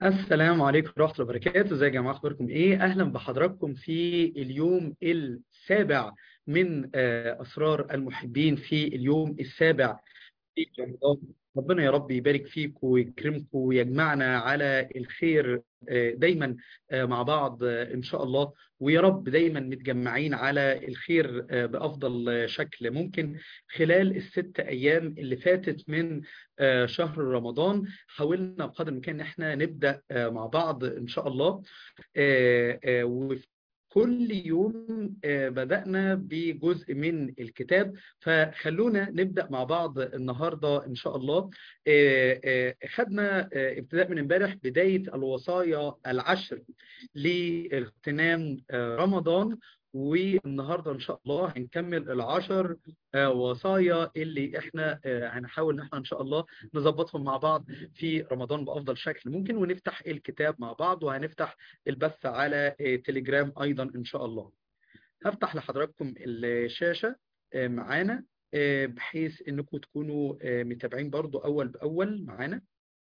السلام عليكم ورحمة الله وبركاته ازي يا جماعة اخباركم ايه اهلا بحضراتكم في اليوم السابع من آه، اسرار المحبين في اليوم السابع في رمضان ربنا يا رب يبارك فيك ويكرمكم ويجمعنا على الخير آه، دايما آه، مع بعض آه، ان شاء الله ويا رب دايما متجمعين على الخير آه، بافضل شكل ممكن خلال الست ايام اللي فاتت من آه، شهر رمضان حاولنا بقدر الامكان ان احنا نبدا آه، مع بعض ان شاء الله آه، آه، وفي كل يوم آه، بدأنا بجزء من الكتاب فخلونا نبدأ مع بعض النهاردة إن شاء الله آه، آه، خدنا آه، ابتداء من امبارح بداية الوصايا العشر لاغتنام آه، رمضان والنهارده ان شاء الله هنكمل العشر آه، وصايا اللي احنا آه، هنحاول ان احنا ان شاء الله نظبطهم مع بعض في رمضان بافضل شكل ممكن ونفتح الكتاب مع بعض وهنفتح البث على آه، تليجرام ايضا ان شاء الله هفتح لحضراتكم الشاشة آه، معانا آه، بحيث انكم تكونوا آه، متابعين برضو اول باول معانا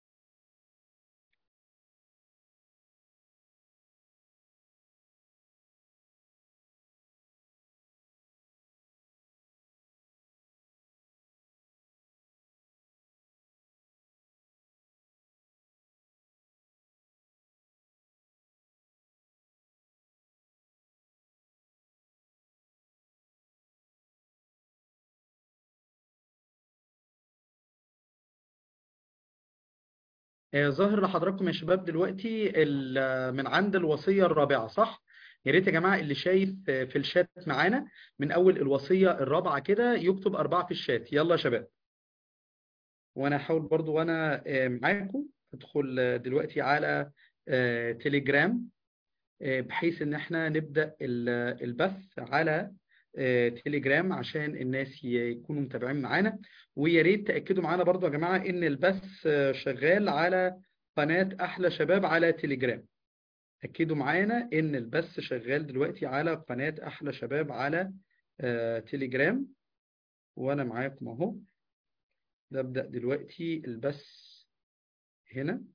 آه، ظاهر لحضراتكم يا شباب دلوقتي ال- من عند الوصية الرابعة صح؟ يا ريت يا جماعة اللي شايف آه، في الشات معانا من أول الوصية الرابعة كده يكتب أربعة في الشات يلا يا شباب وأنا هحاول برضو وأنا آه، معاكم أدخل آه، دلوقتي على آه، تليجرام آه، بحيث إن احنا نبدأ ال- البث على آه، تليجرام عشان الناس ي- يكونوا متابعين معانا ويا ريت تأكدوا معانا برضو يا جماعة إن البث آه، شغال على قناة أحلى شباب على تليجرام أكدوا معانا إن البث شغال دلوقتي على قناة أحلى شباب على آه، تليجرام وأنا معاكم أهو نبدأ دلوقتي البث هنا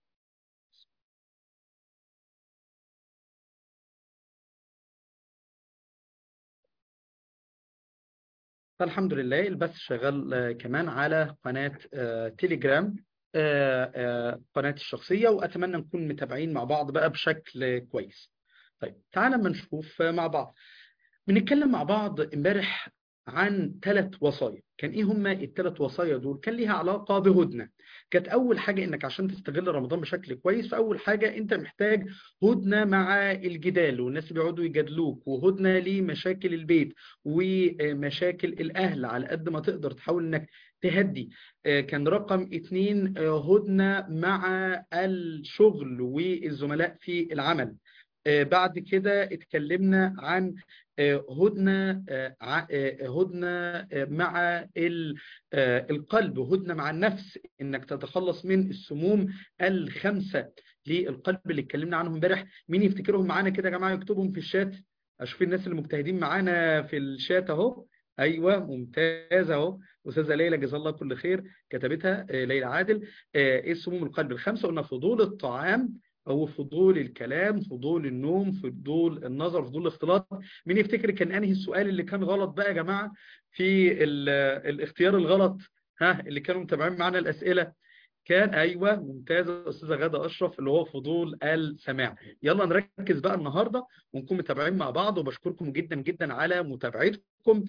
فالحمد لله البث شغال آه، كمان على قناة آه، تليجرام آه، آه، قناة الشخصية وأتمنى نكون متابعين مع بعض بقى بشكل كويس طيب تعالى ما نشوف آه، مع بعض بنتكلم مع بعض امبارح عن ثلاث وصايا كان ايه هما الثلاث وصايا دول كان ليها علاقة بهدنة كانت اول حاجة انك عشان تستغل رمضان بشكل كويس فاول حاجة انت محتاج هدنة مع الجدال والناس اللي بيقعدوا يجادلوك وهدنة لمشاكل البيت ومشاكل الاهل على قد ما تقدر تحاول انك تهدي آه، كان رقم اتنين آه، هدنة مع الشغل والزملاء في العمل آه، بعد كده اتكلمنا عن آه، هدنة آه، ع- آه، هدنة آه، مع ال- آه، القلب هدنة مع النفس انك تتخلص من السموم الخمسة للقلب اللي اتكلمنا عنهم امبارح مين يفتكرهم معانا كده يا جماعة يكتبهم في الشات اشوف الناس اللي مجتهدين معانا في الشات اهو ايوه ممتازه اهو استاذه ليلى جزا الله كل خير كتبتها آه، ليلى عادل آه، ايه سموم القلب الخمسه قلنا فضول الطعام او فضول الكلام فضول النوم فضول النظر فضول الاختلاط مين يفتكر كان انهي السؤال اللي كان غلط بقى يا جماعه في ال- الاختيار الغلط ها اللي كانوا متابعين معانا الاسئله كان ايوه ممتازه استاذه غاده اشرف اللي هو فضول السماع يلا نركز بقى النهارده ونكون متابعين مع بعض وبشكركم جدا جدا على متابعتكم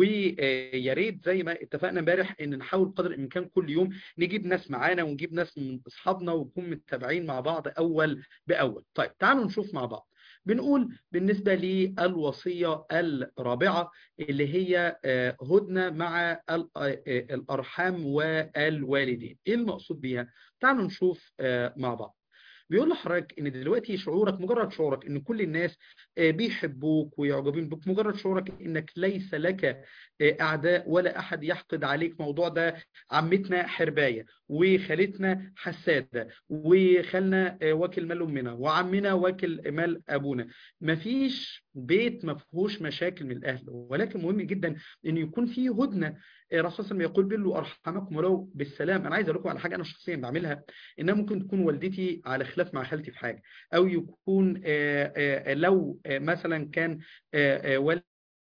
ويا ريت زي ما اتفقنا امبارح ان نحاول قدر الامكان كل يوم نجيب ناس معانا ونجيب ناس من اصحابنا ونكون متابعين مع بعض اول باول طيب تعالوا نشوف مع بعض بنقول بالنسبة للوصية الرابعة اللي هي آه، هدنة مع ال- آه، الأرحام والوالدين إيه المقصود بيها؟ تعالوا نشوف آه، مع بعض بيقول لحضرتك ان دلوقتي شعورك مجرد شعورك ان كل الناس آه، بيحبوك ويعجبين بك مجرد شعورك انك ليس لك آه، اعداء ولا احد يحقد عليك موضوع ده عمتنا حربايه وخالتنا حساده وخالنا آه، واكل مال امنا وعمنا واكل مال ابونا مفيش بيت ما فيهوش مشاكل من الاهل ولكن مهم جدا ان يكون فيه هدنه الرسول صلى الله عليه وسلم يقول بلوا ارحمكم ولو بالسلام انا عايز اقول لكم على حاجه انا شخصيا بعملها انها ممكن تكون والدتي على خلاف مع خالتي في حاجه او يكون آآ آآ لو آآ مثلا كان والد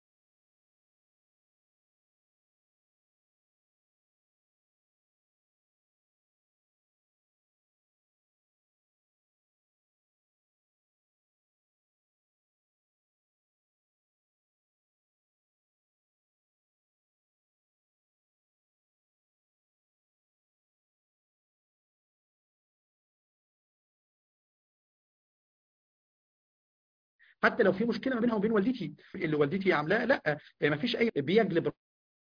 حتى لو في مشكله ما بينها وبين والدتي اللي والدتي عاملاه لا ما فيش اي بيجلب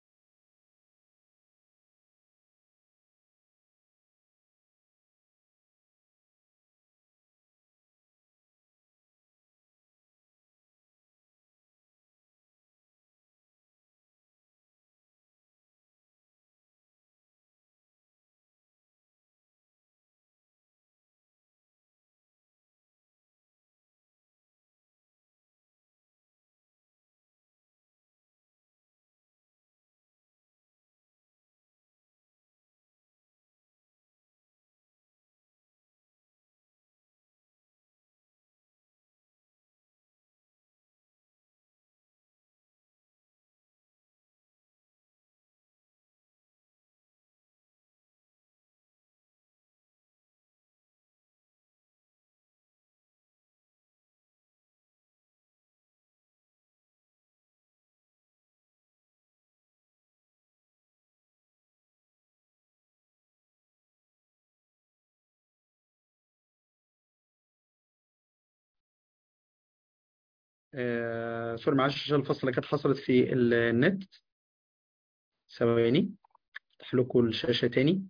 آه سوري معلش الفصل اللي كانت حصلت في النت ثواني افتح لكم الشاشة تاني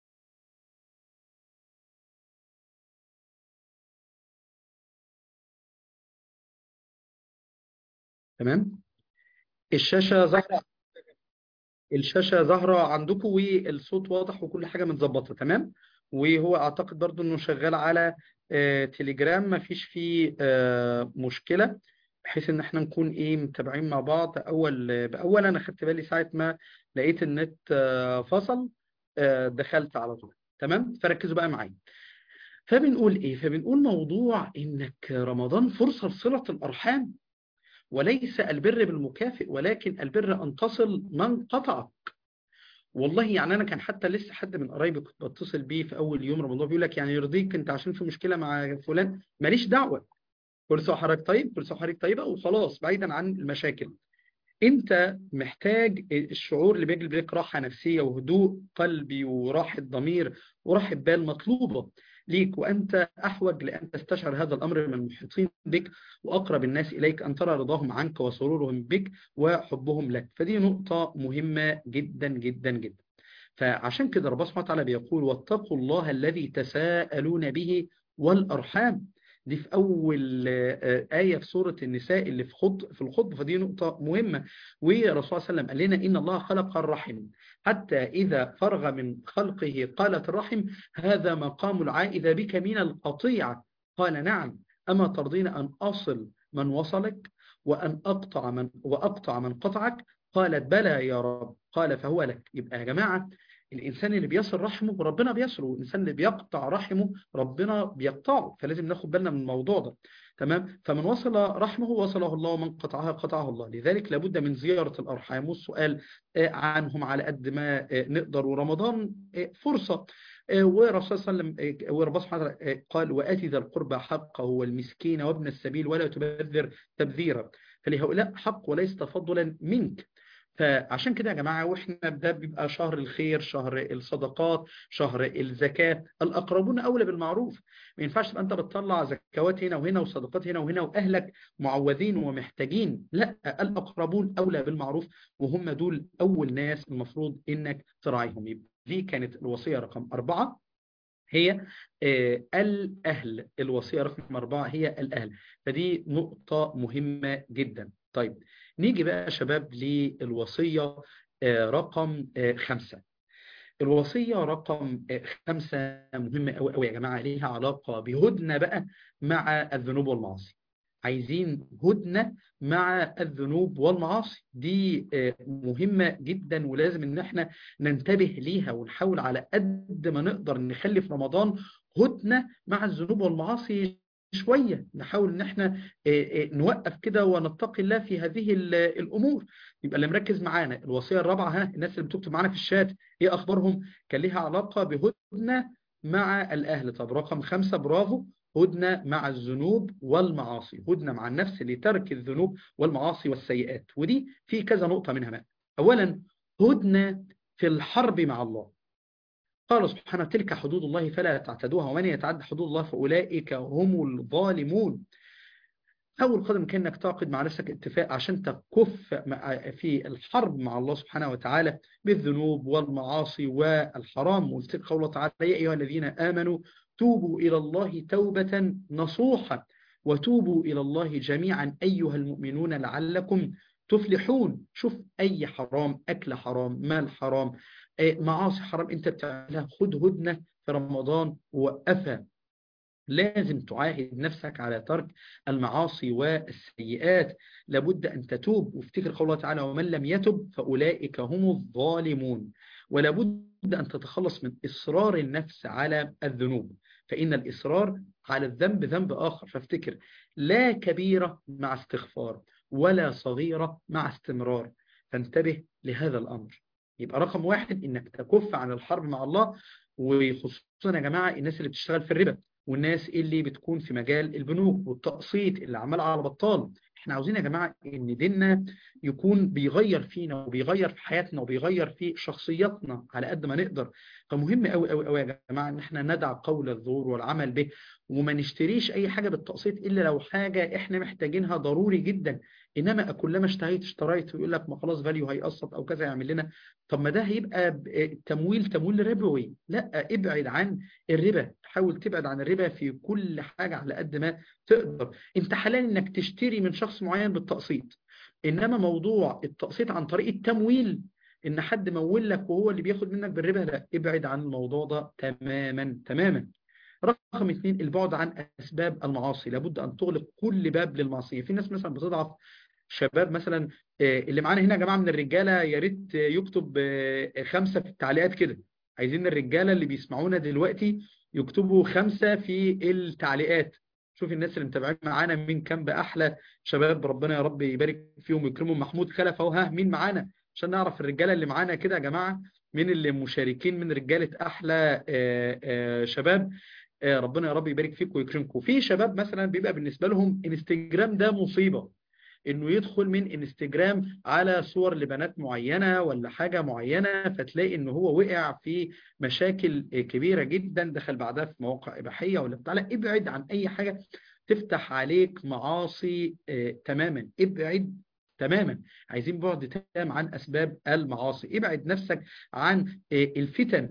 تمام الشاشة ظاهرة الشاشة ظاهرة عندكم والصوت واضح وكل حاجة متظبطة تمام وهو اعتقد برضو انه شغال على آه تليجرام ما فيش فيه آه مشكلة بحيث ان احنا نكون ايه متابعين مع بعض اول باول انا خدت بالي ساعه ما لقيت النت فصل دخلت على طول تمام فركزوا بقى معايا فبنقول ايه فبنقول موضوع انك رمضان فرصه لصله الارحام وليس البر بالمكافئ ولكن البر ان تصل من قطعك والله يعني انا كان حتى لسه حد من قرايبي كنت بتصل بيه في اول يوم رمضان بيقول لك يعني يرضيك انت عشان في مشكله مع فلان ماليش دعوه كل سنه وحضرتك طيب كل سنه وحضرتك طيبه وخلاص بعيدا عن المشاكل انت محتاج الشعور اللي بيجلب لك راحه نفسيه وهدوء قلبي وراحه ضمير وراحه بال مطلوبه ليك وانت احوج لان تستشعر هذا الامر من المحيطين بك واقرب الناس اليك ان ترى رضاهم عنك وسرورهم بك وحبهم لك فدي نقطه مهمه جدا جدا جدا فعشان كده ربنا سبحانه وتعالى بيقول واتقوا الله الذي تساءلون به والارحام دي في أول آية في سورة النساء اللي في خط في الخطبة فدي نقطة مهمة والرسول صلى الله عليه وسلم قال لنا إن الله خلق الرحم حتى إذا فرغ من خلقه قالت الرحم هذا مقام العائذ بك من القطيعة قال نعم أما ترضين أن أصل من وصلك وأن أقطع من وأقطع من قطعك قالت بلى يا رب قال فهو لك يبقى يا جماعة الإنسان اللي بيصل رحمه ربنا بيصله والإنسان اللي بيقطع رحمه ربنا بيقطعه فلازم ناخد بالنا من الموضوع ده تمام فمن وصل رحمه وصله الله ومن قطعها قطعه الله لذلك لابد من زيارة الأرحام والسؤال عنهم على قد ما نقدر ورمضان فرصة ورسول صلى الله عليه وسلم وربنا سبحانه وتعالى قال وآتي ذا القربى حقه والمسكين وابن السبيل ولا تبذر تبذيرا فلهؤلاء حق وليس تفضلا منك فعشان كده يا جماعة واحنا ده بيبقى شهر الخير شهر الصدقات شهر الزكاة الأقربون أولى بالمعروف ما ينفعش تبقى أنت بتطلع زكوات هنا وهنا وصدقات هنا وهنا وأهلك معوذين ومحتاجين لا الأقربون أولى بالمعروف وهم دول أول ناس المفروض إنك تراعيهم دي كانت الوصية رقم أربعة هي آه الأهل الوصية رقم أربعة هي الأهل فدي نقطة مهمة جدا طيب نيجي بقى يا شباب للوصية رقم خمسة الوصية رقم خمسة مهمة أوي أوي يا جماعة ليها علاقة بهدنة بقى مع الذنوب والمعاصي عايزين هدنة مع الذنوب والمعاصي دي مهمة جدا ولازم ان احنا ننتبه ليها ونحاول على قد ما نقدر نخلي في رمضان هدنة مع الذنوب والمعاصي شوية نحاول ان احنا نوقف كده ونتقي الله في هذه الامور يبقى اللي مركز معانا الوصية الرابعة ها الناس اللي بتكتب معانا في الشات ايه اخبارهم كان ليها علاقة بهدنة مع الاهل طب رقم خمسة برافو هدنة مع الذنوب والمعاصي هدنة مع النفس لترك الذنوب والمعاصي والسيئات ودي في كذا نقطة منها ما. أولا هدنة في الحرب مع الله قال سبحانه تلك حدود الله فلا تعتدوها ومن يتعد حدود الله فأولئك هم الظالمون أول قدم كأنك تعقد مع نفسك اتفاق عشان تكف في الحرب مع الله سبحانه وتعالى بالذنوب والمعاصي والحرام وذكر قوله تعالى يا أيها الذين آمنوا توبوا إلى الله توبة نصوحة وتوبوا إلى الله جميعا أيها المؤمنون لعلكم تفلحون شوف أي حرام أكل حرام مال حرام معاصي حرام أنت بتعملها خد هدنة في رمضان ووقفها لازم تعاهد نفسك على ترك المعاصي والسيئات لابد أن تتوب وافتكر قوله تعالى ومن لم يتب فأولئك هم الظالمون ولابد أن تتخلص من إصرار النفس على الذنوب فإن الإصرار على الذنب ذنب آخر فافتكر لا كبيرة مع استغفار ولا صغيرة مع استمرار فانتبه لهذا الأمر يبقى رقم واحد إنك تكف عن الحرب مع الله وخصوصا يا جماعة الناس اللي بتشتغل في الربا والناس اللي بتكون في مجال البنوك والتقسيط اللي عمال على بطال احنا عاوزين يا جماعة ان ديننا يكون بيغير فينا وبيغير في حياتنا وبيغير في شخصياتنا على قد ما نقدر فمهم قوي قوي قوي يا جماعة ان احنا ندع قول الزور والعمل به وما نشتريش اي حاجة بالتقسيط الا لو حاجة احنا محتاجينها ضروري جدا انما كلما اشتهيت اشتريت ويقول لك ما خلاص فاليو هيقسط او كذا يعمل لنا طب ما ده هيبقى تمويل تمويل ربوي لا ابعد عن الربا حاول تبعد عن الربا في كل حاجة على قد ما تقدر انت حلال انك تشتري من شخص معين بالتقسيط انما موضوع التقسيط عن طريق التمويل ان حد مول لك وهو اللي بياخد منك بالربا لا ابعد عن الموضوع ده تماما تماما رقم اثنين البعد عن اسباب المعاصي لابد ان تغلق كل باب للمعصيه في ناس مثلا بتضعف شباب مثلا اللي معانا هنا يا جماعه من الرجاله يا ريت يكتب خمسه في التعليقات كده عايزين الرجاله اللي بيسمعونا دلوقتي يكتبوا خمسه في التعليقات شوف الناس اللي متابعين معانا مين كان بأحلى شباب ربنا يا رب يبارك فيهم ويكرمهم محمود خلف اهو ها مين معانا عشان نعرف الرجاله اللي معانا كده يا جماعه مين اللي مشاركين من رجاله احلى آآ آآ شباب ربنا يا رب يبارك فيكم ويكرمكم في شباب مثلا بيبقى بالنسبه لهم انستجرام ده مصيبه انه يدخل من انستجرام على صور لبنات معينة ولا حاجة معينة فتلاقي انه هو وقع في مشاكل كبيرة جدا دخل بعدها في مواقع اباحية ولا بتاع لا ابعد عن اي حاجة تفتح عليك معاصي آه تماما ابعد تماما عايزين بعد تام عن اسباب المعاصي ابعد نفسك عن آه الفتن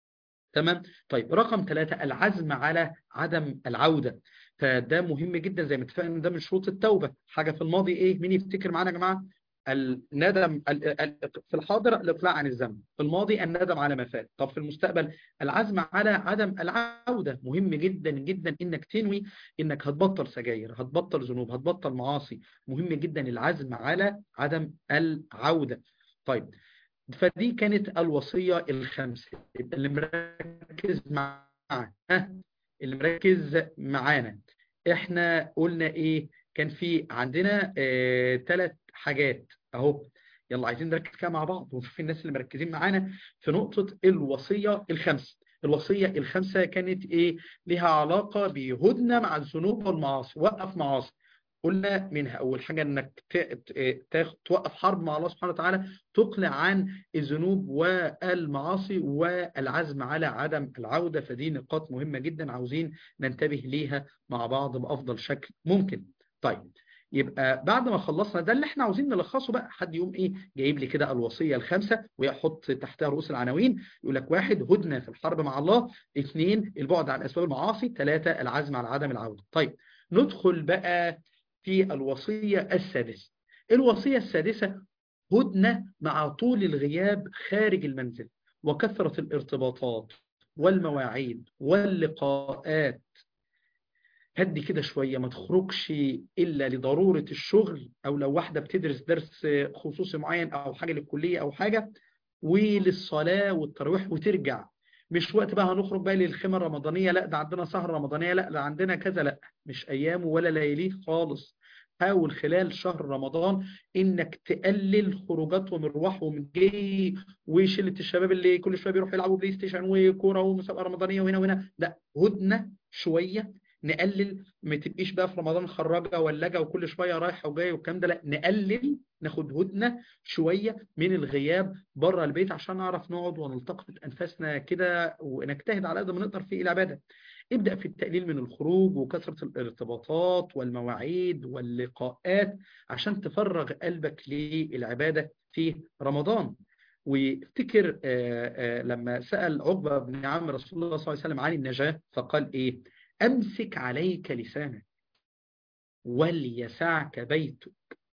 تمام طيب رقم ثلاثة العزم على عدم العودة فده مهم جدا زي ما اتفقنا ده من شروط التوبة حاجة في الماضي ايه مين يفتكر معانا يا جماعة الندم في الحاضر الاقلاع عن الذنب في الماضي الندم على ما فات طب في المستقبل العزم على عدم العودة مهم جدا جدا انك تنوي انك هتبطل سجاير هتبطل ذنوب هتبطل معاصي مهم جدا العزم على عدم العودة طيب فدي كانت الوصية الخمسة اللي مركز معانا اللي مركز معانا احنا قلنا ايه كان في عندنا ثلاث اه حاجات اهو يلا عايزين نركز كده مع بعض ونشوف الناس اللي مركزين معانا في نقطة الوصية الخمسة الوصية الخمسة كانت ايه لها علاقة بهدنة مع الذنوب والمعاصي وقف معاصي قلنا منها أول حاجة أنك توقف حرب مع الله سبحانه وتعالى تقلع عن الذنوب والمعاصي والعزم على عدم العودة فدي نقاط مهمة جدا عاوزين ننتبه ليها مع بعض بأفضل شكل ممكن طيب يبقى بعد ما خلصنا ده اللي احنا عاوزين نلخصه بقى حد يقوم ايه جايب لي كده الوصية الخمسة ويحط تحتها رؤوس العناوين يقول لك واحد هدنة في الحرب مع الله اثنين البعد عن أسباب المعاصي ثلاثة العزم على عدم العودة طيب ندخل بقى في الوصية السادسة الوصية السادسة هدنة مع طول الغياب خارج المنزل وكثرة الارتباطات والمواعيد واللقاءات هدي كده شوية ما تخرجش إلا لضرورة الشغل أو لو واحدة بتدرس درس خصوصي معين أو حاجة للكلية أو حاجة وللصلاة والتراويح وترجع مش وقت بقى هنخرج بقى للخيمة الرمضانية لا ده عندنا سهرة رمضانية لا ده عندنا كذا لا مش أيامه ولا لياليه خالص حاول خلال شهر رمضان انك تقلل خروجات ومروح ومن جاي وشله الشباب اللي كل شويه بيروحوا يلعبوا بلاي ستيشن وكوره ومسابقه رمضانيه وهنا وهنا لا هدنه شويه نقلل ما تبقيش بقى في رمضان خراجه ولاجه وكل شويه رايحه وجايه والكلام ده لا نقلل ناخد هدنه شويه من الغياب بره البيت عشان نعرف نقعد ونلتقط انفاسنا كده ونجتهد على قد ما نقدر في العباده ابدأ في التقليل من الخروج وكثرة الارتباطات والمواعيد واللقاءات عشان تفرغ قلبك للعبادة في رمضان وافتكر لما سأل عقبة بن عم رسول الله صلى الله عليه وسلم عن النجاة فقال إيه أمسك عليك لسانك وليسعك بيتك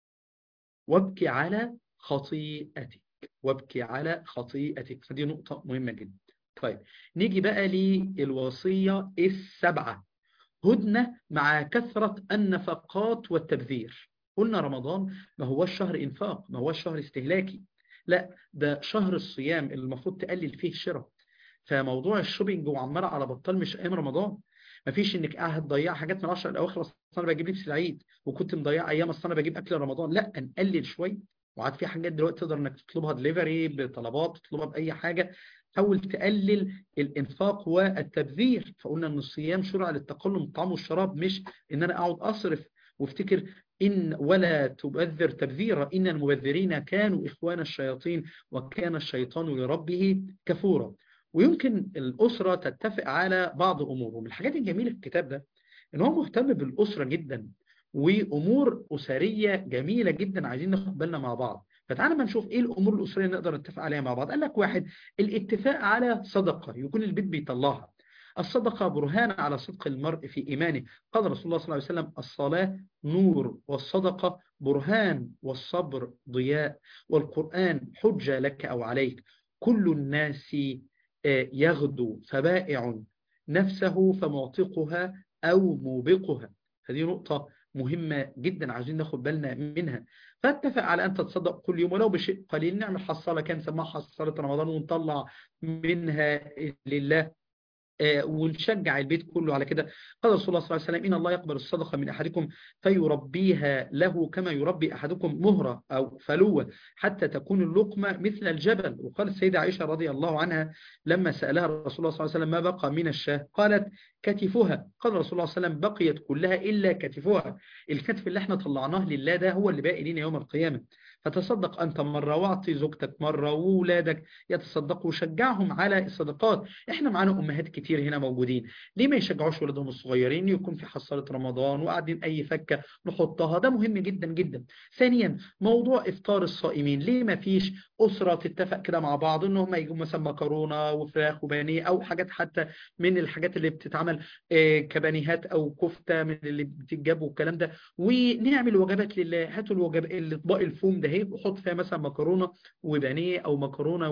وابكي على خطيئتك وابكي على خطيئتك فدي نقطة مهمة جدا طيب نيجي بقى للوصية السبعة هدنة مع كثرة النفقات والتبذير قلنا رمضان ما هو الشهر إنفاق ما هو الشهر استهلاكي لا ده شهر الصيام اللي المفروض تقلل فيه الشراء فموضوع الشوبينج وعمال على بطال مش أيام رمضان ما فيش انك قاعد تضيع حاجات من العشر الاواخر اصل انا بجيب لبس العيد وكنت مضيع ايام اصل انا بجيب اكل رمضان لا نقلل شويه وعاد في حاجات دلوقتي تقدر انك تطلبها دليفري بطلبات تطلبها باي حاجه حاول تقلل الانفاق والتبذير فقلنا ان الصيام شرع للتقلل من الطعام والشراب مش ان انا اقعد اصرف وافتكر إن ولا تبذر تبذيرا إن المبذرين كانوا إخوان الشياطين وكان الشيطان لربه كفورا ويمكن الأسرة تتفق على بعض أمور ومن الحاجات الجميلة في الكتاب ده إن هو مهتم بالأسرة جدا وأمور أسرية جميلة جدا عايزين ناخد بالنا مع بعض فتعالى ما نشوف ايه الامور الاسريه اللي نقدر نتفق عليها مع بعض قال لك واحد الاتفاق على صدقه يكون البيت بيطلعها الصدقه برهان على صدق المرء في ايمانه قال رسول الله صلى الله عليه وسلم الصلاه نور والصدقه برهان والصبر ضياء والقران حجه لك او عليك كل الناس يغدو فبائع نفسه فمعتقها او موبقها هذه نقطه مهمة جدا عايزين ناخد بالنا منها فاتفق على أن تتصدق كل يوم ولو بشيء قليل نعمل حصالة كان سماها حصالة رمضان ونطلع منها لله ونشجع البيت كله على كده قال رسول الله صلى الله عليه وسلم إن الله يقبل الصدقة من أحدكم فيربيها له كما يربي أحدكم مهرة أو فلوة حتى تكون اللقمة مثل الجبل وقال السيدة عائشة رضي الله عنها لما سألها رسول الله صلى الله عليه وسلم ما بقى من الشاه قالت كتفها قال رسول الله صلى الله عليه وسلم بقيت كلها إلا كتفها الكتف اللي احنا طلعناه لله ده هو اللي باقي لنا يوم القيامة فتصدق أنت مرة واعطي زوجتك مرة وولادك يتصدقوا وشجعهم على الصدقات احنا معانا أمهات كتير هنا موجودين ليه ما يشجعوش ولادهم الصغيرين يكون في حصالة رمضان وقاعدين أي فكة نحطها ده مهم جدا جدا ثانيا موضوع إفطار الصائمين ليه ما فيش أسرة تتفق كده مع بعض إن هم يجوا مثلا مكرونة وفراخ وبانيه أو حاجات حتى من الحاجات اللي بتتعمل كبانيهات أو كفتة من اللي بتتجاب والكلام ده ونعمل وجبات لله هاتوا الوجب الأطباق الفوم ده اهي وحط فيها مثلا مكرونه وبانيه او مكرونه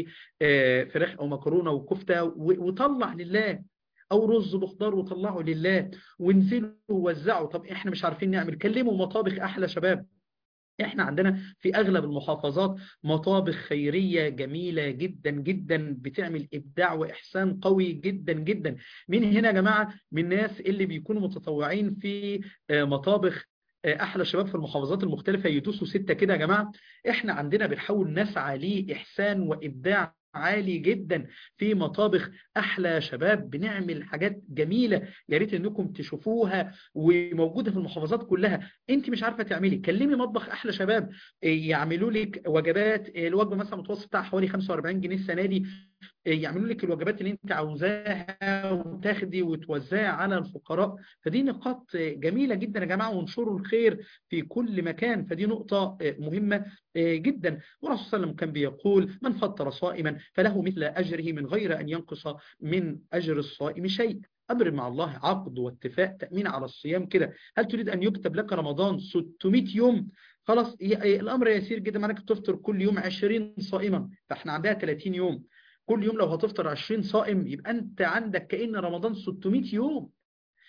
وفراخ او مكرونه وكفته وطلع لله او رز بخضار وطلعه لله وانزلوا ووزعوا طب احنا مش عارفين نعمل كلموا مطابخ احلى شباب احنا عندنا في اغلب المحافظات مطابخ خيرية جميلة جدا جدا بتعمل ابداع واحسان قوي جدا جدا من هنا يا جماعة من الناس اللي بيكونوا متطوعين في مطابخ احلى شباب في المحافظات المختلفة يدوسوا ستة كده يا جماعة احنا عندنا بنحاول نسعى لإحسان وإبداع عالي جدا في مطابخ احلى شباب بنعمل حاجات جميله يا ريت انكم تشوفوها وموجوده في المحافظات كلها انت مش عارفه تعملي كلمي مطبخ احلى شباب يعملوا لك وجبات الوجبه مثلا متوسط بتاعها حوالي 45 جنيه السنه دي يعملوا لك الوجبات اللي انت عاوزاها وتاخدي وتوزعي على الفقراء فدي نقاط جميلة جدا يا جماعة وانشروا الخير في كل مكان فدي نقطة مهمة جدا والرسول صلى الله عليه وسلم كان بيقول من فطر صائما فله مثل أجره من غير أن ينقص من أجر الصائم شيء أمر مع الله عقد واتفاق تأمين على الصيام كده هل تريد أن يكتب لك رمضان 600 يوم خلاص الأمر يسير جدا معناك تفطر كل يوم 20 صائما فاحنا عندها 30 يوم كل يوم لو هتفطر 20 صائم يبقى انت عندك كأن رمضان 600 يوم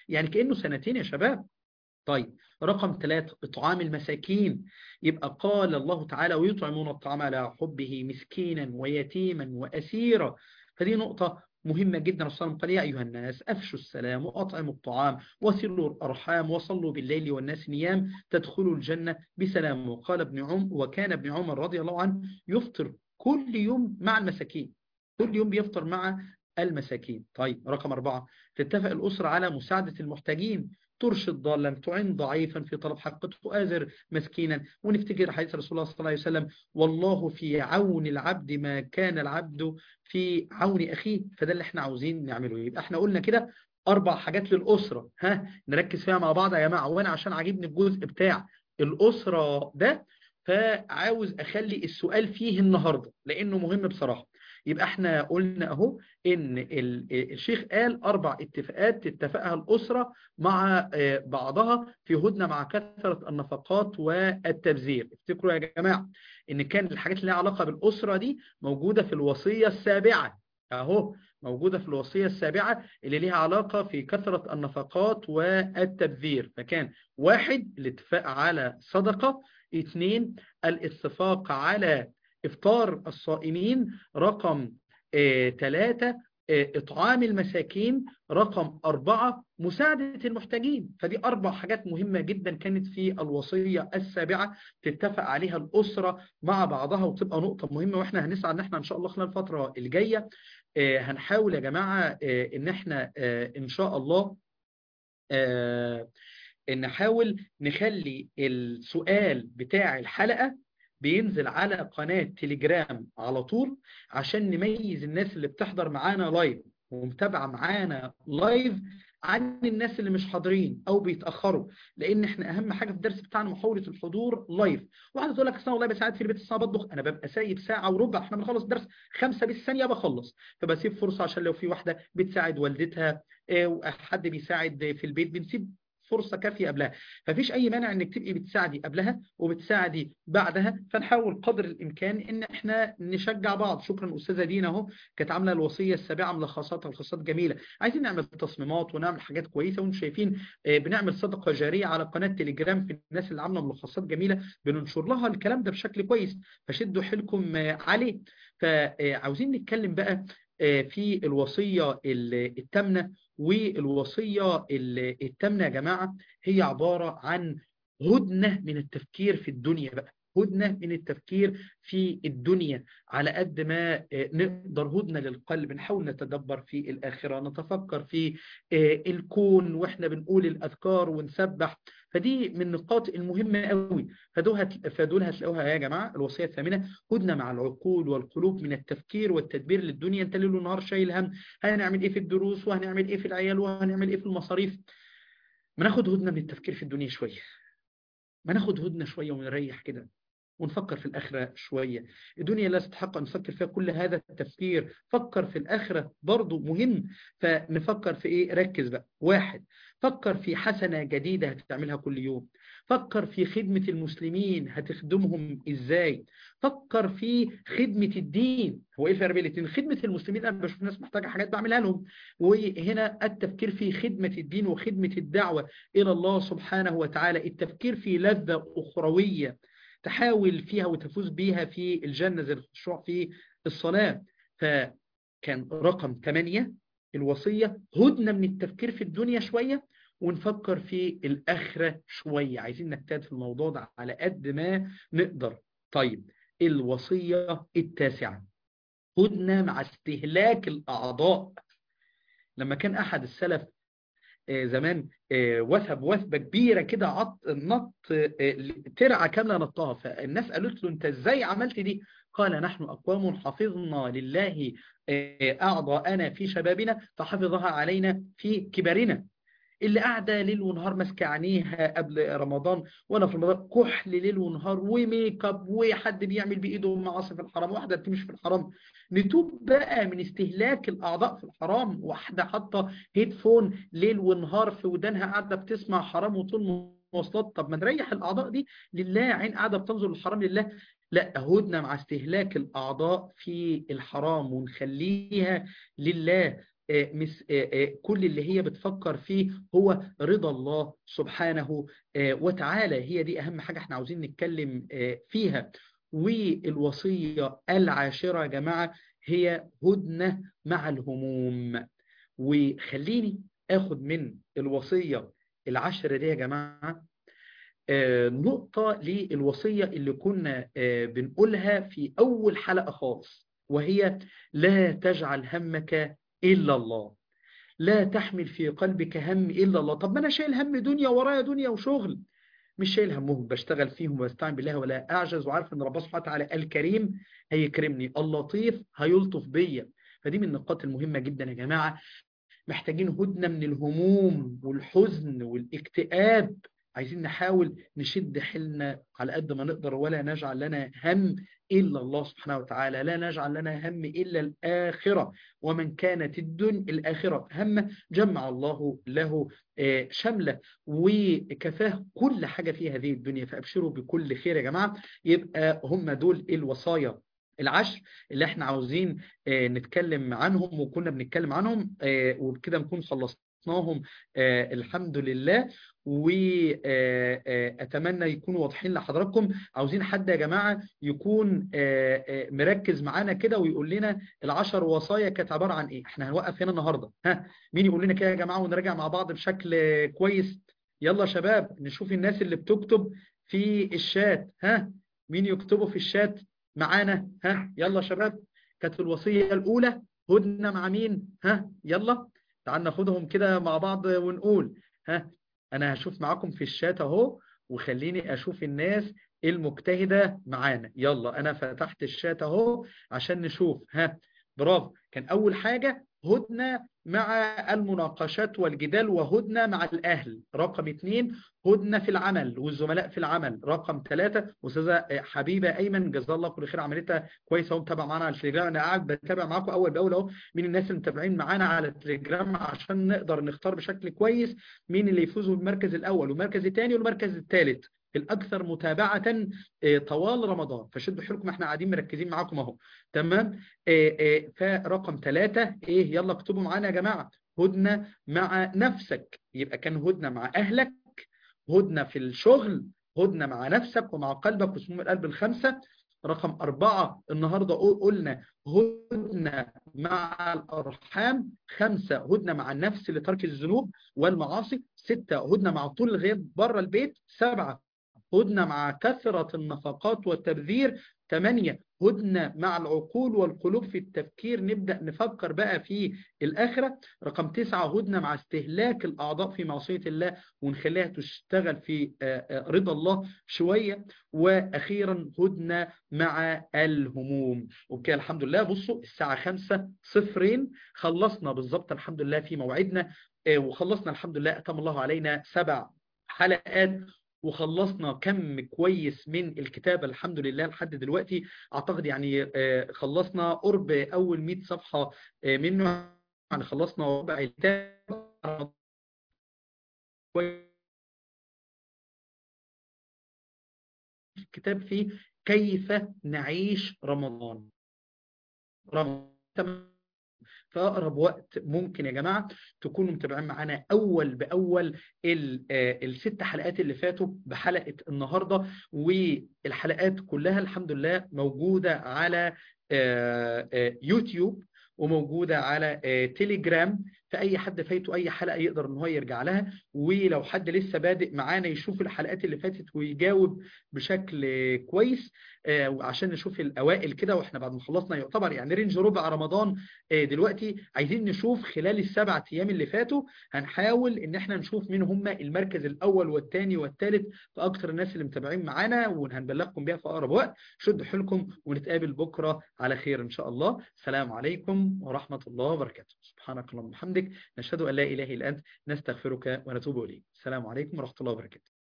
يعني كأنه سنتين يا شباب طيب رقم ثلاثة إطعام المساكين يبقى قال الله تعالى ويطعمون الطعام على حبه مسكينا ويتيما وأسيرا فدي نقطة مهمة جدا الرسول قال يا أيها الناس أفشوا السلام وأطعموا الطعام وصلوا الأرحام وصلوا بالليل والناس نيام تدخلوا الجنة بسلام وقال ابن عم وكان ابن عمر رضي الله عنه يفطر كل يوم مع المساكين كل يوم بيفطر مع المساكين طيب رقم أربعة تتفق الأسرة على مساعدة المحتاجين ترشد ضالا تعين ضعيفا في طلب حقه تؤازر مسكينا ونفتكر حديث رسول الله صلى الله عليه وسلم والله في عون العبد ما كان العبد في عون أخيه فده اللي احنا عاوزين نعمله يبقى احنا قلنا كده أربع حاجات للأسرة ها نركز فيها مع بعض يا جماعة وأنا عشان عاجبني الجزء بتاع الأسرة ده فعاوز أخلي السؤال فيه النهاردة لأنه مهم بصراحة يبقى احنا قلنا اهو ان الشيخ قال اربع اتفاقات تتفقها الاسره مع بعضها في هدنه مع كثره النفقات والتبذير افتكروا يا جماعه ان كان الحاجات اللي لها علاقه بالاسره دي موجوده في الوصيه السابعه اهو موجودة في الوصية السابعة اللي ليها علاقة في كثرة النفقات والتبذير فكان واحد الاتفاق على صدقة اثنين الاتفاق على إفطار الصائمين رقم ثلاثة إطعام المساكين رقم أربعة مساعدة المحتاجين فدي أربع حاجات مهمة جدا كانت في الوصية السابعة تتفق عليها الأسرة مع بعضها وتبقى نقطة مهمة وإحنا هنسعى إن إحنا إن شاء الله خلال الفترة الجاية هنحاول يا جماعة إن إحنا إن شاء الله نحاول نخلي السؤال بتاع الحلقة بينزل على قناة تليجرام على طول عشان نميز الناس اللي بتحضر معانا لايف ومتابعة معانا لايف عن الناس اللي مش حاضرين او بيتاخروا لان احنا اهم حاجه في الدرس بتاعنا محاوله الحضور لايف واحده تقول لك اصل والله بساعد في البيت الساعه بطبخ انا ببقى سايب ساعه وربع احنا بنخلص الدرس خمسة بالثانيه بخلص فبسيب فرصه عشان لو في واحده بتساعد والدتها حد بيساعد في البيت بنسيب فرصة كافية قبلها ففيش أي مانع إنك تبقي بتساعدي قبلها وبتساعدي بعدها فنحاول قدر الإمكان إن إحنا نشجع بعض شكرا أستاذة دينا أهو كانت عاملة الوصية السابعة ملخصات ملخصات جميلة عايزين نعمل تصميمات ونعمل حاجات كويسة وانتم شايفين بنعمل صدقة جارية على قناة تليجرام في الناس اللي عاملة ملخصات جميلة بننشر لها الكلام ده بشكل كويس فشدوا حيلكم عليه فعاوزين نتكلم بقى في الوصية التامنة والوصية التامنة يا جماعة هي عبارة عن هدنة من التفكير في الدنيا بقى هدنة من التفكير في الدنيا على قد ما نقدر هدنة للقلب نحاول نتدبر في الآخرة نتفكر في الكون وإحنا بنقول الأذكار ونسبح فدي من النقاط المهمة قوي فدول فدول هتلاقوها يا جماعة الوصية الثامنة هدنة مع العقول والقلوب من التفكير والتدبير للدنيا انت ليل ونهار شايل هم هنعمل ايه في الدروس وهنعمل ايه في العيال وهنعمل ايه في المصاريف ما ناخد هدنة من التفكير في الدنيا شوية ما ناخد هدنة شوية ونريح كده ونفكر في الآخرة شوية الدنيا لا تستحق أن نفكر فيها كل هذا التفكير فكر في الآخرة برضو مهم فنفكر في إيه ركز بقى واحد فكر في حسنة جديدة هتعملها كل يوم فكر في خدمة المسلمين هتخدمهم إزاي فكر في خدمة الدين هو إيه الفرق بين الاثنين خدمة المسلمين أنا بشوف ناس محتاجة حاجات بعملها لهم وهنا التفكير في خدمة الدين وخدمة الدعوة إلى الله سبحانه وتعالى التفكير في لذة أخروية تحاول فيها وتفوز بيها في الجنة زي الخشوع في الصلاة فكان رقم 8 الوصية هدنة من التفكير في الدنيا شوية ونفكر في الآخرة شوية عايزين نجتهد في الموضوع ده على قد ما نقدر طيب الوصية التاسعة هدنة مع استهلاك الأعضاء لما كان أحد السلف زمان وثب وثبة كبيرة كده عط نط ترعة كاملة نطها فالناس قالت له انت ازاي عملت دي قال نحن أقوام حفظنا لله أعضاءنا في شبابنا فحفظها علينا في كبرنا اللي قاعده ليل ونهار ماسكه عينيها قبل رمضان وانا في رمضان كحل ليل ونهار وميك اب وحد بيعمل بايده معاصي في الحرام واحده بتمشي في الحرام نتوب بقى من استهلاك الاعضاء في الحرام واحده حاطه هيدفون ليل ونهار في ودانها قاعده بتسمع حرام وطول مواصلات طب ما نريح الاعضاء دي لله عين قاعده بتنظر للحرام لله لا هدنا مع استهلاك الاعضاء في الحرام ونخليها لله مس كل اللي هي بتفكر فيه هو رضا الله سبحانه وتعالى هي دي أهم حاجة احنا عاوزين نتكلم فيها والوصية العاشرة يا جماعة هي هدنة مع الهموم وخليني اخد من الوصية العشرة دي يا جماعة نقطة للوصية اللي كنا بنقولها في أول حلقة خالص وهي لا تجعل همك إلا الله لا تحمل في قلبك هم إلا الله طب ما أنا شايل هم دنيا ورايا دنيا وشغل مش شايل همهم بشتغل فيهم واستعين بالله ولا أعجز وعارف أن ربنا سبحانه وتعالى الكريم هيكرمني اللطيف هيلطف بيا فدي من النقاط المهمة جدا يا جماعة محتاجين هدنة من الهموم والحزن والاكتئاب عايزين نحاول نشد حيلنا على قد ما نقدر ولا نجعل لنا هم إلا الله سبحانه وتعالى لا نجعل لنا هم إلا الآخرة ومن كانت الدنيا الآخرة هم جمع الله له شملة وكفاه كل حاجة في هذه الدنيا فأبشروا بكل خير يا جماعة يبقى هم دول الوصايا العشر اللي احنا عاوزين نتكلم عنهم وكنا بنتكلم عنهم وبكده نكون خلصناهم الحمد لله وأتمنى يكونوا واضحين لحضراتكم عاوزين حد يا جماعة يكون مركز معانا كده ويقول لنا العشر وصايا كانت عبارة عن ايه احنا هنوقف هنا النهاردة ها مين يقول لنا كده يا جماعة ونراجع مع بعض بشكل كويس يلا شباب نشوف الناس اللي بتكتب في الشات ها مين يكتبوا في الشات معانا ها يلا شباب كانت الوصية الأولى هدنة مع مين ها يلا تعال ناخدهم كده مع بعض ونقول ها أنا هشوف معاكم في الشات أهو وخليني أشوف الناس المجتهدة معانا يلا أنا فتحت الشات أهو عشان نشوف ها برافو كان أول حاجة هدنة مع المناقشات والجدال وهدنة مع الأهل رقم اثنين هدنة في العمل والزملاء في العمل رقم ثلاثة أستاذة حبيبة أيمن جزاها الله كل خير عملتها كويسة ومتابعة معانا على التليجرام أنا قاعد بتابع معاكم أول بأول أهو مين الناس اللي متابعين معانا على التليجرام عشان نقدر نختار بشكل كويس مين اللي يفوزوا بالمركز الأول والمركز الثاني والمركز الثالث الأكثر متابعة طوال رمضان فشدوا حيلكم احنا قاعدين مركزين معاكم اهو تمام فرقم ثلاثة ايه يلا اكتبوا معانا يا جماعة هدنة مع نفسك يبقى كان هدنة مع أهلك هدنة في الشغل هدنة مع نفسك ومع قلبك وسموم القلب الخمسة رقم أربعة النهاردة قلنا هدنة مع الأرحام خمسة هدنة مع النفس لترك الذنوب والمعاصي ستة هدنة مع طول الغيب بره البيت سبعة هدنة مع كثرة النفقات والتبذير ثمانية هدنة مع العقول والقلوب في التفكير نبدأ نفكر بقى في الآخرة رقم تسعة هدنة مع استهلاك الأعضاء في معصية الله ونخليها تشتغل في رضا الله شوية وأخيرا هدنة مع الهموم وبكده الحمد لله بصوا الساعة خمسة صفرين خلصنا بالظبط الحمد لله في موعدنا وخلصنا الحمد لله أتم الله علينا سبع حلقات وخلصنا كم كويس من الكتاب الحمد لله لحد دلوقتي اعتقد يعني خلصنا قرب اول 100 صفحة منه يعني خلصنا ربع الكتاب الكتاب فيه كيف نعيش رمضان رمضان في أقرب وقت ممكن يا جماعة تكونوا متابعين معانا أول بأول الست حلقات اللي فاتوا بحلقة النهاردة والحلقات كلها الحمد لله موجودة على يوتيوب وموجودة على تيليجرام فأي حد فايته أي حلقة يقدر إن هو يرجع لها ولو حد لسه بادئ معانا يشوف الحلقات اللي فاتت ويجاوب بشكل كويس عشان نشوف الأوائل كده وإحنا بعد ما خلصنا يعتبر يعني رينج ربع رمضان دلوقتي عايزين نشوف خلال السبع أيام اللي فاتوا هنحاول إن إحنا نشوف مين هم المركز الأول والثاني والثالث في أكثر الناس اللي متابعين معانا وهنبلغكم بيها في أقرب وقت شدوا حيلكم ونتقابل بكرة على خير إن شاء الله السلام عليكم ورحمة الله وبركاته سبحانك اللهم وبحمدك نشهد أن لا إله إلا أنت نستغفرك ونتوب إليك السلام عليكم ورحمة الله وبركاته